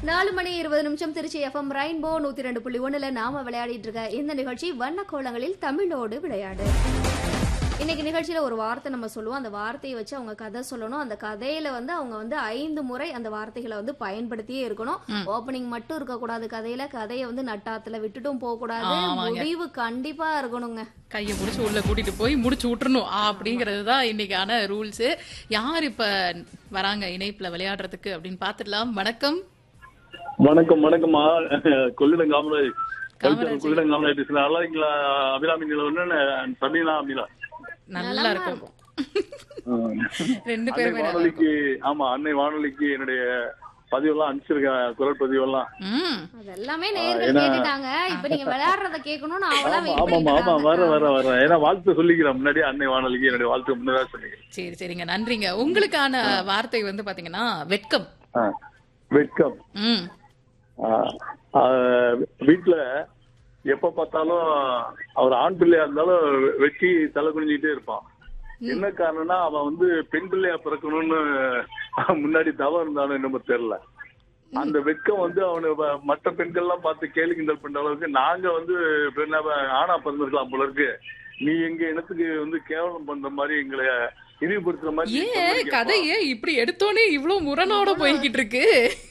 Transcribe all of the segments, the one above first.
நாலு மணி இருபது நிமிஷம் திருச்சி எஃப்எம் ரெயின்போ நூத்தி ரெண்டு புள்ளி ஒண்ணுல நாம விளையாடிட்டு இருக்க இந்த நிகழ்ச்சி வண்ண கோலங்களில் தமிழோடு விளையாடு இன்னைக்கு நிகழ்ச்சியில ஒரு வார்த்தை நம்ம சொல்லுவோம் அந்த வார்த்தையை வச்சு அவங்க கதை சொல்லணும் அந்த கதையில வந்து அவங்க வந்து ஐந்து முறை அந்த வார்த்தைகளை வந்து பயன்படுத்தியே இருக்கணும் ஓப்பனிங் மட்டும் இருக்க கூடாது கதையில கதையை வந்து நட்டாத்துல விட்டுட்டும் போக கூடாது ஆமாங்க. முடிவு கண்டிப்பா இருக்கணுங்க கையை முடிச்சு உள்ள கூட்டிட்டு போய் முடிச்சு விட்டுறணும் அப்படிங்கிறது தான் இன்னைக்கான ரூல்ஸ் யார் இப்ப வராங்க இணைப்புல விளையாடுறதுக்கு அப்படின்னு பாத்துடலாம் வணக்கம் வணக்கம் வணக்கம்மா கொள்ளிடம் காமராஜ் காமராஜ். கொள்ளிடம் காமராஜ் பேசுறேன் நல்லா இருக்கீங்களா அபிராமி நிலவன்னு சமீனா அமிலா நல்லா இருக்கும் ரெண்டு அன்னை பேருமே நல்லா இருக்கும். வானொலிக்கு ஆமா அன்னை வானொலிக்கு என்னுடைய பதிவெல்லாம் அனுப்பிச்சிருக்கேன் குரல் பதிவெல்லாம் ம் அது எல்லாமே நேர்கள் கேட்டுட்டாங்க இப்ப நீங்க விளையாடுறத கேட்கணும்னு அவளா வெயிட் ஆமாமா ஆமா வர பண்ணிட்டு வர வர ஏன்னா வாழ்த்து சொல்லிக்கிறேன் முன்னாடி அன்னை வானொலிக்கு என்னுடைய வாழ்த்து முன்னதாக சொல்லிக்கிறேன் சரி சரிங்க நன்றிங்க உங்களுக்கான வார்த்தை வந்து பாத்தீங்கன்னா வெட்கம் ஆ, வெட்கம் ம் ஆ, ஆ, வீட்டுல எப்ப பார்த்தாலும் அவர் ஆண் பிள்ளையா இருந்தாலும் வெட்டி தலை குனிஞ்சிட்டே இருப்பான் என்ன காரணம்னா அவன் வந்து பெண் பிள்ளையா பிறக்கணும்னு முன்னாடி தவம் இருந்தாலும் என்னமோ தெரியல அந்த வெட்கம் வந்து அவனு வ- மற்ற பெண்கள் எல்லாம் பார்த்து கேலி கிண்டல் பண்ற அளவுக்கு நாங்க வந்து பெண்ணாவ ஆணா பிறந்திருக்கலாம் போல இருக்கு நீ எங்க இனத்துக்கு வந்து கேவலம் பண்ற மாதிரி எங்களை இழிவுபடுத்துற மாதிரி ஏன் சொன்னது கதை ஏன் இப்படி எடுத்தோனே இவ்வளவு முரணோட போய்கிட்டு இருக்கு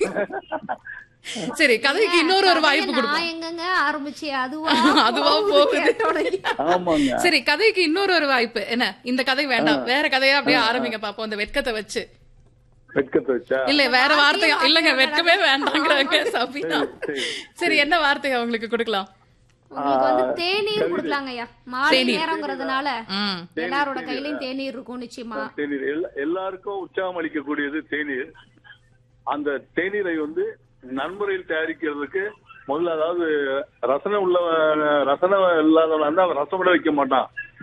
சரி கதைக்கு இன்னொரு ஒரு வாய்ப்பு கதையை கொடுப்போம் நான் எங்கங்க ஆரம்பிச்சு அதுவா அதுவா போகுது. கேட்டோடனே. ஆமாங்க சரி கதைக்கு இன்னொரு ஒரு வாய்ப்பு என்ன இந்த கதை வேண்டாம் வேற கதையா அப்படியே ஆரம்பிங்க பாப்போம் அந்த வெட்கத்தை வச்சு வெட்கத்தை வச்சா இல்ல வேற வார்த்தை இல்லங்க வெட்கமே வேண்டாங்கிறாங்க சபினா சரி, சரி என்ன வார்த்தை அவங்களுக்கு கொடுக்கலாம் உங்களுக்கு வந்து தேநீர் கொடுக்கலாங்க ஐயா மாலை நேரங்கிறதுனால ம் எல்லாரோட கையிலயும் தேநீர் இருக்கும் நிச்சயமா தேநீர் எல்லா- எல்லாருக்கும் உற்சாகம் அளிக்கக்கூடியது தேநீர் அந்த தேநீரை வந்து நன்முறையில் தயாரிக்கிறதுக்கு முதல்ல அதாவது ரசனை உள்ள ரசனை இல்லாதவன் வந்து அவன் ரசம் விட வைக்க மாட்டான்